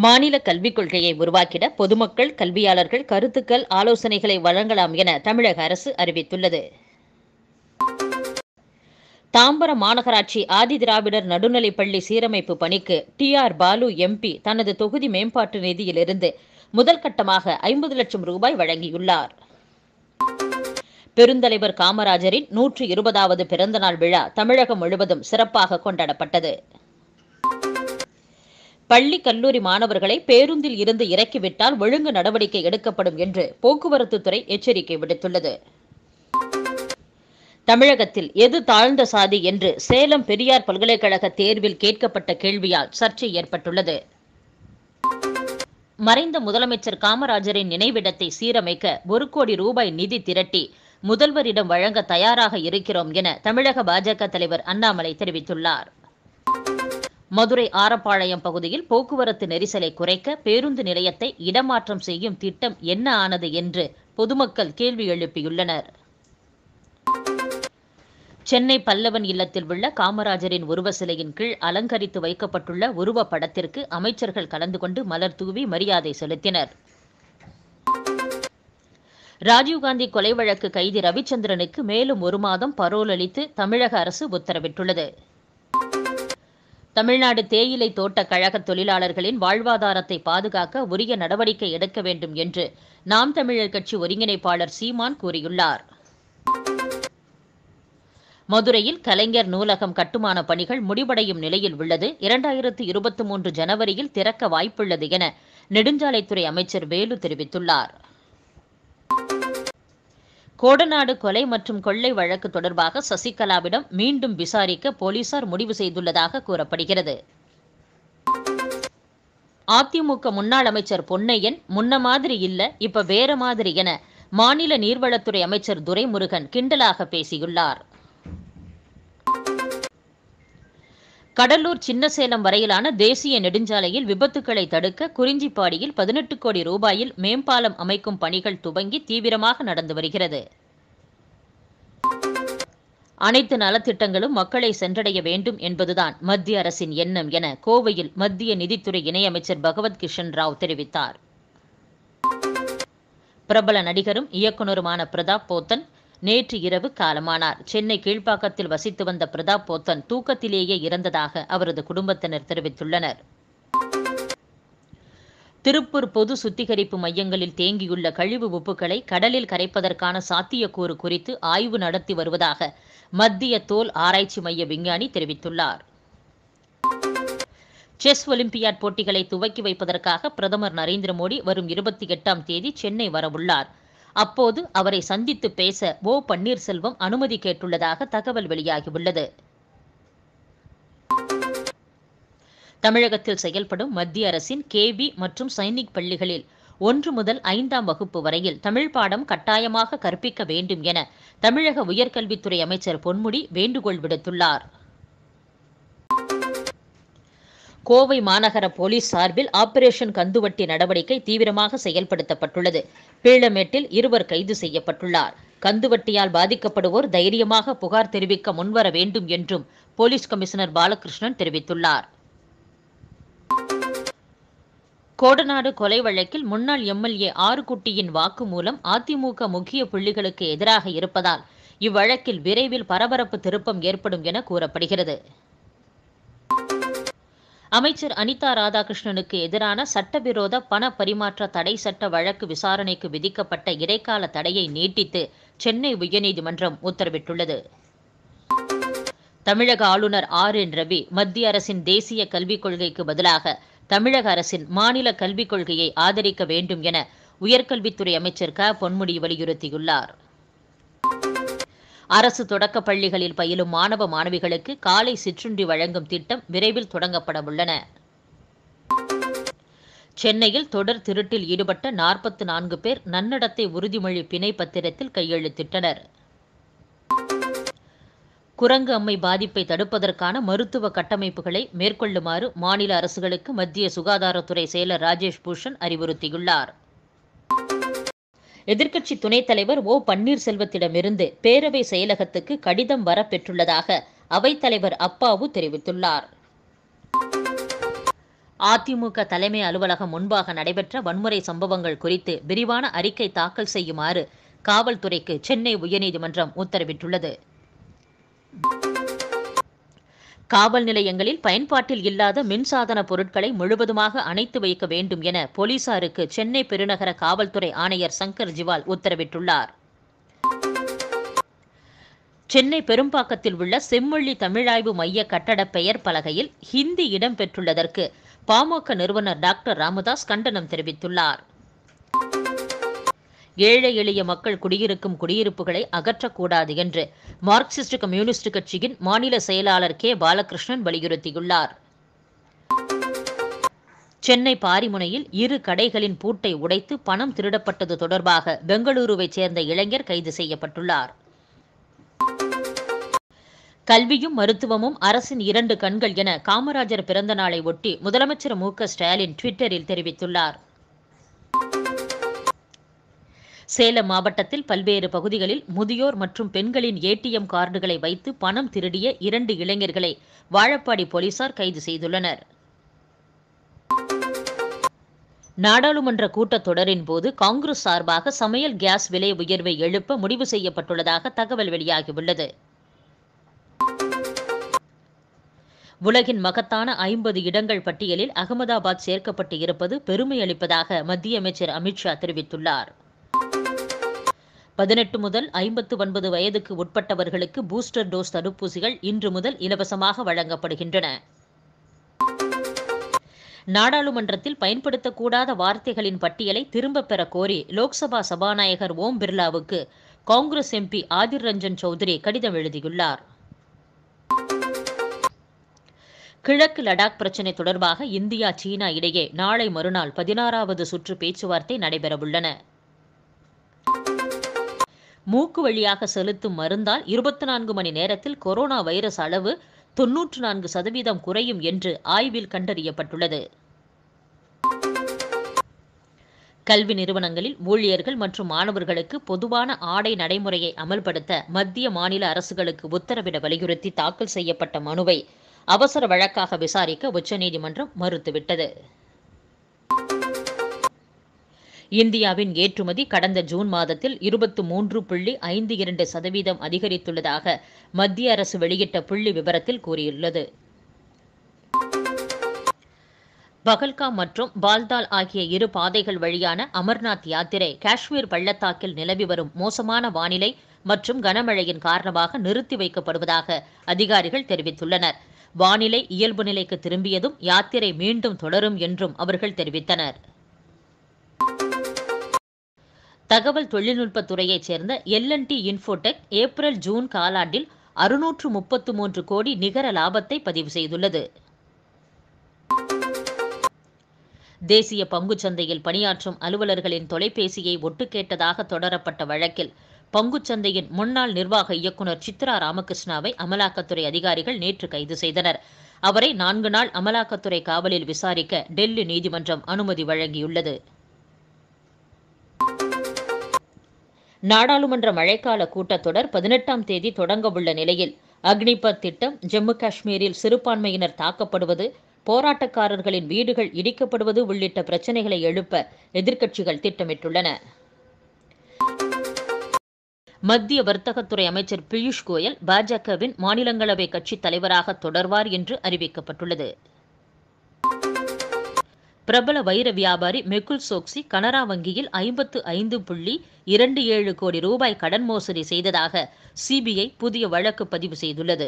மாநில கல்விக் கொள்கையை உருவாக்கிட பொதுமக்கள் கல்வியாளர்கள் கருத்துக்கள் ஆலோசனைகளை வழங்கலாம் என தமிழக அரசு அறிவித்துள்ளது தாம்பரம் மாநகராட்சி ஆதிதிராவிடர் நடுநிலைப்பள்ளி சீரமைப்பு பணிக்கு டி ஆர் பாலு எம்பி தனது தொகுதி மேம்பாட்டு நிதியிலிருந்து முதல் கட்டமாக ஐம்பது லட்சம் ரூபாய் வழங்கியுள்ளார் பெருந்தலைவர் காமராஜரின் நூற்று இருபதாவது பிறந்தநாள் விழா தமிழகம் முழுவதும் சிறப்பாக கொண்டாடப்பட்டது பள்ளி கல்லூரி மாணவர்களை பேருந்தில் இருந்து இறக்கிவிட்டால் ஒழுங்கு நடவடிக்கை எடுக்கப்படும் என்று போக்குவரத்து துறை எச்சரிக்கை விடுத்துள்ளது தமிழகத்தில் எது தாழ்ந்த சாதி என்று சேலம் பெரியார் பல்கலைக்கழக தேர்வில் கேட்கப்பட்ட கேள்வியால் சர்ச்சை ஏற்பட்டுள்ளது மறைந்த முதலமைச்சர் காமராஜரின் நினைவிடத்தை சீரமைக்க ஒரு கோடி ரூபாய் நிதி திரட்டி முதல்வரிடம் வழங்க தயாராக இருக்கிறோம் என தமிழக பாஜக தலைவர் அண்ணாமலை தெரிவித்துள்ளார் மதுரை ஆரப்பாளையம் பகுதியில் போக்குவரத்து நெரிசலை குறைக்க பேருந்து நிலையத்தை இடமாற்றம் செய்யும் திட்டம் என்ன ஆனது என்று பொதுமக்கள் கேள்வி எழுப்பியுள்ளனர் சென்னை பல்லவன் இல்லத்தில் உள்ள காமராஜரின் உருவ சிலையின் கீழ் அலங்கரித்து வைக்கப்பட்டுள்ள உருவ படத்திற்கு அமைச்சர்கள் கலந்து கொண்டு மலர் தூவி மரியாதை செலுத்தினர் ராஜீவ்காந்தி கொலை வழக்கு கைதி ரவிச்சந்திரனுக்கு மேலும் ஒரு மாதம் பரோல் அளித்து தமிழக அரசு உத்தரவிட்டுள்ளது தமிழ்நாடு தேயிலை தோட்ட கழக தொழிலாளர்களின் வாழ்வாதாரத்தை பாதுகாக்க உரிய நடவடிக்கை எடுக்க வேண்டும் என்று நாம் தமிழர் கட்சி ஒருங்கிணைப்பாளர் சீமான் கூறியுள்ளார் மதுரையில் கலைஞர் நூலகம் கட்டுமான பணிகள் முடிவடையும் நிலையில் உள்ளது இரண்டாயிரத்து இருபத்தி மூன்று ஜனவரியில் திறக்க வாய்ப்புள்ளது என நெடுஞ்சாலைத்துறை அமைச்சர் வேலு தெரிவித்துள்ளார் கோடநாடு கொலை மற்றும் கொள்ளை வழக்கு தொடர்பாக சசிகலாவிடம் மீண்டும் விசாரிக்க போலீசார் முடிவு செய்துள்ளதாக கூறப்படுகிறது அதிமுக முன்னாள் அமைச்சர் பொன்னையன் முன்ன மாதிரி இல்ல இப்ப வேற மாதிரி என மாநில நீர்வளத்துறை அமைச்சர் துரைமுருகன் கிண்டலாக பேசியுள்ளார் கடலூர் சின்னசேலம் வரையிலான தேசிய நெடுஞ்சாலையில் விபத்துக்களை தடுக்க குறிஞ்சிப்பாடியில் பதினெட்டு கோடி ரூபாயில் மேம்பாலம் அமைக்கும் பணிகள் துவங்கி தீவிரமாக நடந்து வருகிறது அனைத்து நலத்திட்டங்களும் மக்களை சென்றடைய வேண்டும் என்பதுதான் மத்திய அரசின் எண்ணம் என கோவையில் மத்திய நிதித்துறை இணையமைச்சர் பகவத் கிஷன் ராவ் தெரிவித்தார் பிரபல நடிகரும் இயக்குநருமான பிரதாப் போத்தன் நேற்று இரவு காலமானார் சென்னை கீழ்ப்பாக்கத்தில் வசித்து வந்த பிரதாப் போத்தன் தூக்கத்திலேயே இறந்ததாக அவரது குடும்பத்தினர் தெரிவித்துள்ளனர் திருப்பூர் பொது சுத்திகரிப்பு மையங்களில் தேங்கியுள்ள கழிவு உப்புக்களை கடலில் கரைப்பதற்கான சாத்தியக்கூறு குறித்து ஆய்வு நடத்தி வருவதாக மத்திய தோல் ஆராய்ச்சி மைய விஞ்ஞானி தெரிவித்துள்ளார் செஸ் ஒலிம்பியாட் போட்டிகளை துவக்கி வைப்பதற்காக பிரதமர் நரேந்திர மோடி வரும் இருபத்தி எட்டாம் தேதி சென்னை வரவுள்ளார் அப்போது அவரை சந்தித்து பேச ஓ பன்னீர்செல்வம் அனுமதி கேட்டுள்ளதாக தகவல் வெளியாகியுள்ளது தமிழகத்தில் செயல்படும் மத்திய அரசின் கேவி மற்றும் சைனிக் பள்ளிகளில் ஒன்று முதல் ஐந்தாம் வகுப்பு வரையில் தமிழ் பாடம் கட்டாயமாக கற்பிக்க வேண்டும் என தமிழக உயர்கல்வித்துறை அமைச்சர் பொன்முடி வேண்டுகோள் விடுத்துள்ளார் கோவை மாநகர போலீஸ் சார்பில் ஆபரேஷன் கந்துவட்டி நடவடிக்கை தீவிரமாக செயல்படுத்தப்பட்டுள்ளது பீளமேட்டில் இருவர் கைது செய்யப்பட்டுள்ளார் கந்துவட்டியால் பாதிக்கப்படுவோர் தைரியமாக புகார் தெரிவிக்க முன்வர வேண்டும் என்றும் போலீஸ் கமிஷனர் பாலகிருஷ்ணன் தெரிவித்துள்ளார் கோடநாடு கொலை வழக்கில் முன்னாள் எம்எல்ஏ ஆறுகுட்டியின் வாக்குமூலம் அதிமுக முக்கிய புள்ளிகளுக்கு எதிராக இருப்பதால் இவ்வழக்கில் விரைவில் பரபரப்பு திருப்பம் ஏற்படும் என கூறப்படுகிறது அமைச்சர் அனிதா ராதாகிருஷ்ணனுக்கு எதிரான சட்டவிரோத பண பரிமாற்ற தடை சட்ட வழக்கு விசாரணைக்கு விதிக்கப்பட்ட இடைக்கால தடையை நீட்டித்து சென்னை உயர்நீதிமன்றம் உத்தரவிட்டுள்ளது தமிழக ஆளுநர் ஆர் என் ரவி மத்திய அரசின் தேசிய கல்விக் கொள்கைக்கு பதிலாக தமிழக அரசின் மாநில கல்விக் கொள்கையை ஆதரிக்க வேண்டும் என உயர்கல்வித்துறை அமைச்சர் க பொன்முடி வலியுறுத்தியுள்ளார் அரசு தொடக்கப் பள்ளிகளில் பயிலும் மாணவ மாணவிகளுக்கு காலை சிற்றுண்டி வழங்கும் திட்டம் விரைவில் தொடங்கப்பட உள்ளன சென்னையில் தொடர் திருட்டில் ஈடுபட்ட நாற்பத்து நான்கு பேர் நன்னடத்தை உறுதிமொழி பிணை பத்திரத்தில் கையெழுத்திட்டனர் குரங்கு அம்மை பாதிப்பை தடுப்பதற்கான மருத்துவ கட்டமைப்புகளை மேற்கொள்ளுமாறு மாநில அரசுகளுக்கு மத்திய சுகாதாரத்துறை செயலர் ராஜேஷ் பூஷன் அறிவுறுத்தியுள்ளார் எதிர்க்கட்சி துணைத் தலைவர் ஓ பன்னீர்செல்வத்திடமிருந்து பேரவை செயலகத்துக்கு கடிதம் வரப்பெற்றுள்ளதாக அவைத்தலைவர் அப்பாவு தெரிவித்துள்ளார் அதிமுக தலைமை அலுவலகம் முன்பாக நடைபெற்ற வன்முறை சம்பவங்கள் குறித்து விரிவான அறிக்கை தாக்கல் செய்யுமாறு காவல்துறைக்கு சென்னை உயர்நீதிமன்றம் உத்தரவிட்டுள்ளது காவல் நிலையங்களில் பயன்பாட்டில் இல்லாத மின்சாதன பொருட்களை முழுவதுமாக அணைத்து வைக்க வேண்டும் என போலீசாருக்கு சென்னை பெருநகர காவல்துறை ஆணையர் சங்கர் ஜிவால் உத்தரவிட்டுள்ளார் சென்னை பெரும்பாக்கத்தில் உள்ள செம்மொழி தமிழாய்வு மைய கட்டட பெயர் பலகையில் ஹிந்தி இடம்பெற்றுள்ளதற்கு பாமக நிறுவனர் டாக்டர் ராமதாஸ் கண்டனம் தெரிவித்துள்ளார் ஏழை எளிய மக்கள் குடியிருக்கும் குடியிருப்புகளை அகற்றக்கூடாது என்று மார்க்சிஸ்ட் கம்யூனிஸ்ட் கட்சியின் மாநில செயலாளர் கே பாலகிருஷ்ணன் வலியுறுத்தியுள்ளார் சென்னை பாரிமுனையில் இரு கடைகளின் பூட்டை உடைத்து பணம் திருடப்பட்டது தொடர்பாக பெங்களூருவைச் சேர்ந்த இளைஞர் கைது செய்யப்பட்டுள்ளார் கல்வியும் மருத்துவமும் அரசின் இரண்டு கண்கள் என காமராஜர் பிறந்த நாளை ஒட்டி முதலமைச்சர் மு ஸ்டாலின் ட்விட்டரில் தெரிவித்துள்ளார் சேலம் மாவட்டத்தில் பல்வேறு பகுதிகளில் முதியோர் மற்றும் பெண்களின் ஏடிஎம் கார்டுகளை வைத்து பணம் திருடிய இரண்டு இளைஞர்களை வாழப்பாடி போலீசார் கைது செய்துள்ளனர் நாடாளுமன்ற கூட்டத்தொடரின் போது காங்கிரஸ் சார்பாக சமையல் கேஸ் விலை உயர்வை எழுப்ப முடிவு செய்யப்பட்டுள்ளதாக தகவல் வெளியாகியுள்ளது உலகின் மகத்தான ஐம்பது இடங்கள் பட்டியலில் அகமதாபாத் சேர்க்கப்பட்டு இருப்பது பெருமை அளிப்பதாக மத்திய அமைச்சர் அமித்ஷா தெரிவித்துள்ளார் பதினெட்டு முதல் ஐம்பத்து ஒன்பது வயதுக்கு உட்பட்டவர்களுக்கு பூஸ்டர் டோஸ் தடுப்பூசிகள் இன்று முதல் இலவசமாக வழங்கப்படுகின்றன நாடாளுமன்றத்தில் பயன்படுத்தக்கூடாத வார்த்தைகளின் பட்டியலை திரும்பப் பெற கோரி லோக்சபா சபாநாயகர் ஓம் பிர்லாவுக்கு காங்கிரஸ் எம்பி ஆதிர் ரஞ்சன் சௌத்ரி கடிதம் எழுதியுள்ளார் கிழக்கு லடாக் பிரச்சினை தொடர்பாக இந்தியா சீனா இடையே நாளை மறுநாள் பதினாறாவது சுற்று பேச்சுவார்த்தை நடைபெறவுள்ளன மூக்கு வழியாக செலுத்தும் மருந்தால் இருபத்தி நான்கு மணி நேரத்தில் கொரோனா வைரஸ் அளவு தொன்னூற்று நான்கு சதவீதம் குறையும் என்று ஆய்வில் கண்டறியப்பட்டுள்ளது கல்வி நிறுவனங்களில் ஊழியர்கள் மற்றும் மாணவர்களுக்கு பொதுவான ஆடை நடைமுறையை அமல்படுத்த மத்திய மாநில அரசுகளுக்கு உத்தரவிட வலியுறுத்தி தாக்கல் செய்யப்பட்ட மனுவை அவசர வழக்காக விசாரிக்க உச்சநீதிமன்றம் மறுத்துவிட்டது இந்தியாவின் ஏற்றுமதி கடந்த ஜூன் மாதத்தில் இருபத்து மூன்று புள்ளி ஐந்து இரண்டு சதவீதம் அதிகரித்துள்ளதாக மத்திய அரசு வெளியிட்ட புள்ளி விவரத்தில் கூறியுள்ளது பகல்காம் மற்றும் பால்தால் ஆகிய இரு பாதைகள் வழியான அமர்நாத் யாத்திரை காஷ்மீர் பள்ளத்தாக்கில் நிலவி வரும் மோசமான வானிலை மற்றும் கனமழையின் காரணமாக நிறுத்தி வைக்கப்படுவதாக அதிகாரிகள் தெரிவித்துள்ளனர் வானிலை இயல்பு நிலைக்கு திரும்பியதும் யாத்திரை மீண்டும் தொடரும் என்றும் அவர்கள் தெரிவித்தனர் தகவல் தொழில்நுட்பத் துறையைச் சேர்ந்த எல்என்டி இன்ஃபோடெக் ஏப்ரல் ஜூன் காலாண்டில் அறுநூற்று முப்பத்து மூன்று கோடி நிகர லாபத்தை பதிவு செய்துள்ளது தேசிய பங்குச்சந்தையில் பணியாற்றும் அலுவலர்களின் தொலைபேசியை ஒட்டு கேட்டதாக தொடரப்பட்ட வழக்கில் பங்குச்சந்தையின் முன்னாள் நிர்வாக இயக்குநர் சித்ரா ராமகிருஷ்ணாவை அமலாக்கத்துறை அதிகாரிகள் நேற்று கைது செய்தனர் அவரை நான்கு நாள் அமலாக்கத்துறை காவலில் விசாரிக்க டெல்லி நீதிமன்றம் அனுமதி வழங்கியுள்ளது நாடாளுமன்ற மழைக்கால கூட்டத்தொடர் பதினெட்டாம் தேதி தொடங்கவுள்ள நிலையில் அக்னிபத் திட்டம் ஜம்மு காஷ்மீரில் சிறுபான்மையினர் தாக்கப்படுவது போராட்டக்காரர்களின் வீடுகள் இடிக்கப்படுவது உள்ளிட்ட பிரச்சினைகளை எழுப்ப எதிர்க்கட்சிகள் திட்டமிட்டுள்ளன மத்திய வர்த்தகத்துறை அமைச்சர் பியூஷ் கோயல் பாஜகவின் மாநிலங்களவை கட்சித் தலைவராக தொடர்வார் என்று அறிவிக்கப்பட்டுள்ளது பிரபல வைர வியாபாரி மெகுல் சோக்சி கனரா வங்கியில் ஐம்பத்து ஐந்து புள்ளி இரண்டு ஏழு கோடி ரூபாய் கடன் மோசடி செய்ததாக சிபிஐ புதிய வழக்கு பதிவு செய்துள்ளது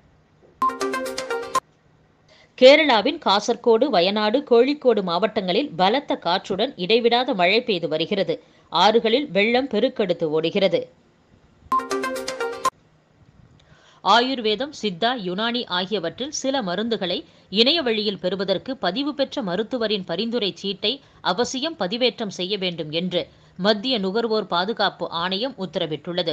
கேரளாவின் காசர்கோடு வயநாடு கோழிக்கோடு மாவட்டங்களில் பலத்த காற்றுடன் இடைவிடாத மழை பெய்து வருகிறது ஆறுகளில் வெள்ளம் பெருக்கெடுத்து ஓடுகிறது ஆயுர்வேதம் சித்தா யுனானி ஆகியவற்றில் சில மருந்துகளை இணைய வழியில் பெறுவதற்கு பதிவு பெற்ற மருத்துவரின் பரிந்துரை சீட்டை அவசியம் பதிவேற்றம் செய்ய வேண்டும் என்று மத்திய நுகர்வோர் பாதுகாப்பு ஆணையம் உத்தரவிட்டுள்ளது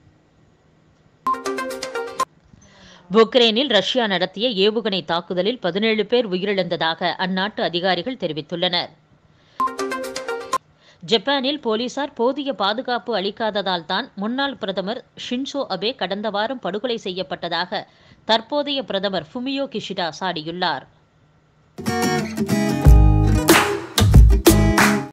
உக்ரைனில் ரஷ்யா நடத்திய ஏவுகணை தாக்குதலில் பதினேழு பேர் உயிரிழந்ததாக அந்நாட்டு அதிகாரிகள் தெரிவித்துள்ளனர் ஜப்பானில் போலீசார் போதிய பாதுகாப்பு அளிக்காததால் தான் முன்னாள் பிரதமர் ஷின்சோ அபே கடந்த வாரம் படுகொலை செய்யப்பட்டதாக தற்போதைய பிரதமர் ஃபுமியோ கிஷிடா சாடியுள்ளார் வணக்கம்